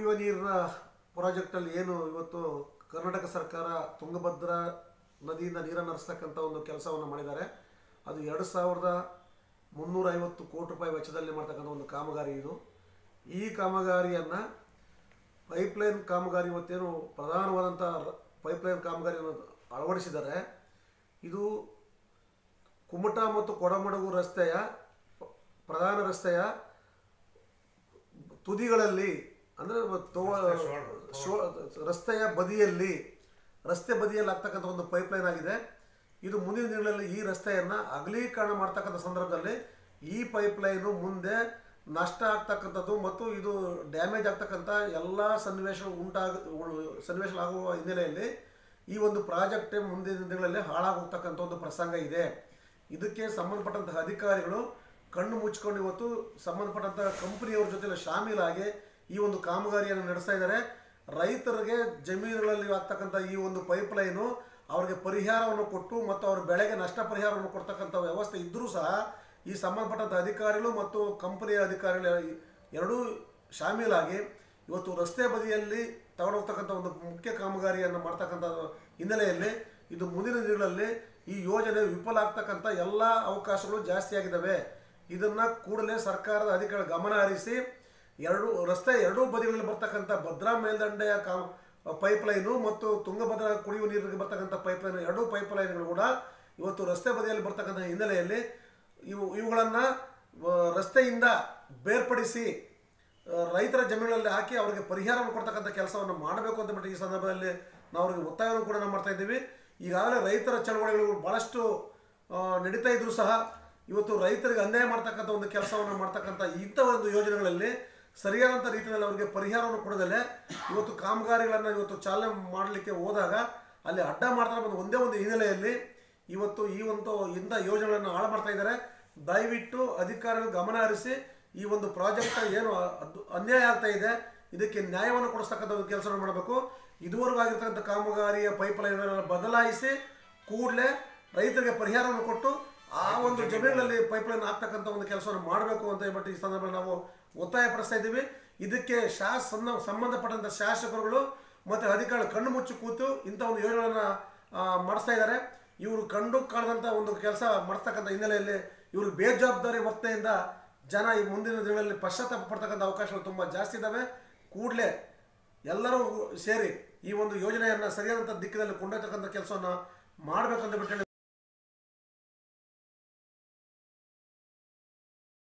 ಕುಡಿಯುವ ನೀರಿನ ಪ್ರಾಜೆಕ್ಟಲ್ಲಿ ಏನು ಇವತ್ತು ಕರ್ನಾಟಕ ಸರ್ಕಾರ ತುಂಗಭದ್ರಾ ನದಿಯಿಂದ ನೀರನ್ನು ಹರಿಸ್ತಕ್ಕಂಥ ಒಂದು ಕೆಲಸವನ್ನು ಮಾಡಿದ್ದಾರೆ ಅದು ಎರಡು ಸಾವಿರದ ಮುನ್ನೂರ ಐವತ್ತು ಕೋಟಿ ರೂಪಾಯಿ ವೆಚ್ಚದಲ್ಲಿ ಮಾಡ್ತಕ್ಕಂಥ ಒಂದು ಕಾಮಗಾರಿ ಇದು ಈ ಕಾಮಗಾರಿಯನ್ನು ಪೈಪ್ಲೈನ್ ಕಾಮಗಾರಿ ಇವತ್ತೇನು ಪ್ರಧಾನವಾದಂಥ ಪೈಪ್ಲೈನ್ ಕಾಮಗಾರಿಯನ್ನು ಅಳವಡಿಸಿದ್ದಾರೆ ಇದು ಕುಮಟಾ ಮತ್ತು ಕೊಡಮಡಗು ರಸ್ತೆಯ ಪ್ರಧಾನ ರಸ್ತೆಯ ತುದಿಗಳಲ್ಲಿ ಅಂದರೆ ರಸ್ತೆಯ ಬದಿಯಲ್ಲಿ ರಸ್ತೆ ಬದಿಯಲ್ಲಿ ಆಗ್ತಕ್ಕಂಥ ಒಂದು ಪೈಪ್ಲೈನ್ ಆಗಿದೆ ಇದು ಮುಂದಿನ ದಿನಗಳಲ್ಲಿ ಈ ರಸ್ತೆಯನ್ನು ಅಗಲೀಕರಣ ಮಾಡ್ತಕ್ಕಂಥ ಸಂದರ್ಭದಲ್ಲಿ ಈ ಪೈಪ್ಲೈನು ಮುಂದೆ ನಷ್ಟ ಆಗ್ತಕ್ಕಂಥದ್ದು ಮತ್ತು ಇದು ಡ್ಯಾಮೇಜ್ ಆಗ್ತಕ್ಕಂಥ ಎಲ್ಲ ಸನ್ನಿವೇಶ ಉಂಟಾಗ ಸನ್ನಿವೇಶ ಆಗುವ ಹಿನ್ನೆಲೆಯಲ್ಲಿ ಈ ಒಂದು ಪ್ರಾಜೆಕ್ಟ್ ಮುಂದಿನ ದಿನಗಳಲ್ಲಿ ಹಾಳಾಗೋಗ್ತಕ್ಕಂಥ ಒಂದು ಪ್ರಸಂಗ ಇದೆ ಇದಕ್ಕೆ ಸಂಬಂಧಪಟ್ಟಂತಹ ಅಧಿಕಾರಿಗಳು ಕಣ್ಣು ಮುಚ್ಕೊಂಡು ಇವತ್ತು ಸಂಬಂಧಪಟ್ಟಂಥ ಕಂಪನಿಯವ್ರ ಜೊತೆ ಶಾಮೀಲಾಗಿ ಈ ಒಂದು ಕಾಮಗಾರಿಯನ್ನು ನಡೆಸ್ತಾ ಇದ್ದಾರೆ ರೈತರಿಗೆ ಜಮೀನುಗಳಲ್ಲಿ ಆಗ್ತಕ್ಕಂಥ ಈ ಒಂದು ಪೈಪ್ಲೈನು ಅವರಿಗೆ ಪರಿಹಾರವನ್ನು ಕೊಟ್ಟು ಮತ್ತು ಅವ್ರ ಬೆಳೆಗೆ ನಷ್ಟ ಪರಿಹಾರವನ್ನು ಕೊಡ್ತಕ್ಕಂಥ ವ್ಯವಸ್ಥೆ ಇದ್ದರೂ ಸಹ ಈ ಸಂಬಂಧಪಟ್ಟಂಥ ಅಧಿಕಾರಿಗಳು ಮತ್ತು ಕಂಪನಿಯ ಅಧಿಕಾರಿಗಳು ಎರಡೂ ಶಾಮೀಲಾಗಿ ಇವತ್ತು ರಸ್ತೆ ಬದಿಯಲ್ಲಿ ತಗೊಂಡೋಗ್ತಕ್ಕಂಥ ಒಂದು ಮುಖ್ಯ ಕಾಮಗಾರಿಯನ್ನು ಮಾಡ್ತಕ್ಕಂಥ ಹಿನ್ನೆಲೆಯಲ್ಲಿ ಇದು ಮುಂದಿನ ದಿನಗಳಲ್ಲಿ ಈ ಯೋಜನೆ ವಿಫಲ ಆಗ್ತಕ್ಕಂಥ ಎಲ್ಲ ಅವಕಾಶಗಳು ಜಾಸ್ತಿ ಆಗಿದ್ದಾವೆ ಇದನ್ನು ಕೂಡಲೇ ಸರ್ಕಾರದ ಅಧಿಕಾರಿಗಳು ಗಮನ ಹರಿಸಿ ಎರಡು ರಸ್ತೆ ಎರಡೂ ಬದಿಗಳಲ್ಲಿ ಬರ್ತಕ್ಕಂಥ ಭದ್ರಾ ಮೇಲ್ದಂಡೆಯ ಕಾ ಪೈಪ್ಲೈನು ಮತ್ತು ತುಂಗಭದ್ರಾ ಕುಡಿಯುವ ನೀರಿಗೆ ಬರ್ತಕ್ಕಂಥ ಪೈಪ್ಲೈನ್ ಎರಡೂ ಪೈಪ್ಲೈನ್ಗಳು ಕೂಡ ಇವತ್ತು ರಸ್ತೆ ಬದಿಯಲ್ಲಿ ಬರ್ತಕ್ಕಂಥ ಹಿನ್ನೆಲೆಯಲ್ಲಿ ಇವು ಇವುಗಳನ್ನು ರಸ್ತೆಯಿಂದ ಬೇರ್ಪಡಿಸಿ ಆ, ರೈತರ ಜಮೀನುಗಳಲ್ಲಿ ಹಾಕಿ ಅವರಿಗೆ ಪರಿಹಾರವನ್ನು ಕೊಡ್ತಕ್ಕಂಥ ಕೆಲಸವನ್ನು ಮಾಡಬೇಕು ಅಂತ ಬಿಟ್ಟು ಈ ಸಂದರ್ಭದಲ್ಲಿ ನಾವು ಅವರಿಗೆ ಒತ್ತಾಯವನ್ನು ಕೂಡ ನಾವು ಮಾಡ್ತಾ ಇದ್ದೀವಿ ಈಗಾಗಲೇ ರೈತರ ಚಳವಳಿಗಳು ಭಾಳಷ್ಟು ಆ, ನಡೀತಾ ಇದ್ರು ಸಹ ಇವತ್ತು ರೈತರಿಗೆ ಅನ್ಯಾಯ ಮಾಡ್ತಕ್ಕಂಥ ಒಂದು ಕೆಲಸವನ್ನು ಮಾಡ್ತಕ್ಕಂಥ ಇಂಥ ಒಂದು ಯೋಜನೆಗಳಲ್ಲಿ ಸರಿಯಾದಂಥ ರೀತಿಯಲ್ಲಿ ಅವರಿಗೆ ಪರಿಹಾರವನ್ನು ಕೊಡದಲ್ಲೇ ಇವತ್ತು ಕಾಮಗಾರಿಗಳನ್ನು ಇವತ್ತು ಚಾಲನೆ ಮಾಡಲಿಕ್ಕೆ ಹೋದಾಗ ಅಲ್ಲಿ ಅಡ್ಡ ಮಾಡ್ತಾ ಬಂದ ಒಂದೇ ಒಂದು ಹಿನ್ನೆಲೆಯಲ್ಲಿ ಇವತ್ತು ಈ ಒಂದು ಇಂಥ ಯೋಜನೆಗಳನ್ನು ಹಾಳು ಮಾಡ್ತಾ ಇದ್ದಾರೆ ದಯವಿಟ್ಟು ಅಧಿಕಾರಿಗಳು ಗಮನ ಹರಿಸಿ ಈ ಒಂದು ಪ್ರಾಜೆಕ್ಟ್ ಏನು ಅದ್- ಅನ್ಯಾಯ ಆಗ್ತಾ ಇದೆ ಇದಕ್ಕೆ ನ್ಯಾಯವನ್ನು ಕೊಡಿಸ್ತಕ್ಕಂಥ ಒಂದು ಕೆಲಸವನ್ನು ಮಾಡಬೇಕು ಇದುವರೆಗೂ ಆಗಿರ್ತಕ್ಕಂಥ ಕಾಮಗಾರಿಯ ಪೈಪ್ಲೈನ್ಗಳನ್ನು ಬದಲಾಯಿಸಿ ಕೂಡಲೇ ರೈತರಿಗೆ ಪರಿಹಾರವನ್ನು ಕೊಟ್ಟು ಆ ಒಂದು ಜಮೀನುಗಳಲ್ಲಿ ಪೈಪ್ಲೈನ್ ಹಾಕ್ತಕ್ಕಂಥ ಒಂದು ಕೆಲಸವನ್ನು ಮಾಡಬೇಕು ಅಂತ ಹೇಳ್ಬಿಟ್ಟು ಈ ಸಂದರ್ಭದಲ್ಲಿ ನಾವು ಒತ್ತಾಯ ಪಡಿಸ್ತಾ ಇದ್ದೀವಿ ಇದಕ್ಕೆ ಶಾಸ ಸಂದ- ಸಂಬಂಧಪಟ್ಟಂಥ ಶಾಸಕರುಗಳು ಮತ್ತು ಅಧಿಕಾರಿಗಳು ಕಣ್ಣು ಮುಚ್ಚಿ ಕೂತು ಇಂಥ ಒಂದು ಯೋಜನೆಗಳನ್ನು ಮಾಡಿಸ್ತಾ ಇದ್ದಾರೆ ಇವರು ಕಂಡು ಕಾಣದಂಥ ಒಂದು ಕೆಲಸ ಮಾಡಿಸ್ತಕ್ಕಂಥ ಹಿನ್ನೆಲೆಯಲ್ಲಿ ಇವರು ಬೇಜವಾಬ್ದಾರಿ ವರ್ತನೆಯಿಂದ ಜನ ಈ ಮುಂದಿನ ದಿನಗಳಲ್ಲಿ ಪಶ್ಚಾತ್ತಾಪ ಪಡ್ತಕ್ಕಂಥ ಅವಕಾಶಗಳು ತುಂಬ ಜಾಸ್ತಿ ಇದ್ದಾವೆ ಕೂಡಲೇ ಎಲ್ಲರೂ ಸೇರಿ ಈ ಒಂದು ಯೋಜನೆಯನ್ನು ಸರಿಯಾದಂಥ ದಿಕ್ಕಿನಲ್ಲಿ ಕೊಂಡೊಯ್ತಕ್ಕಂಥ ಕೆಲಸವನ್ನು ಮಾಡಬೇಕಂತ ಬಿಟ್ಟು ಹೇಳಿ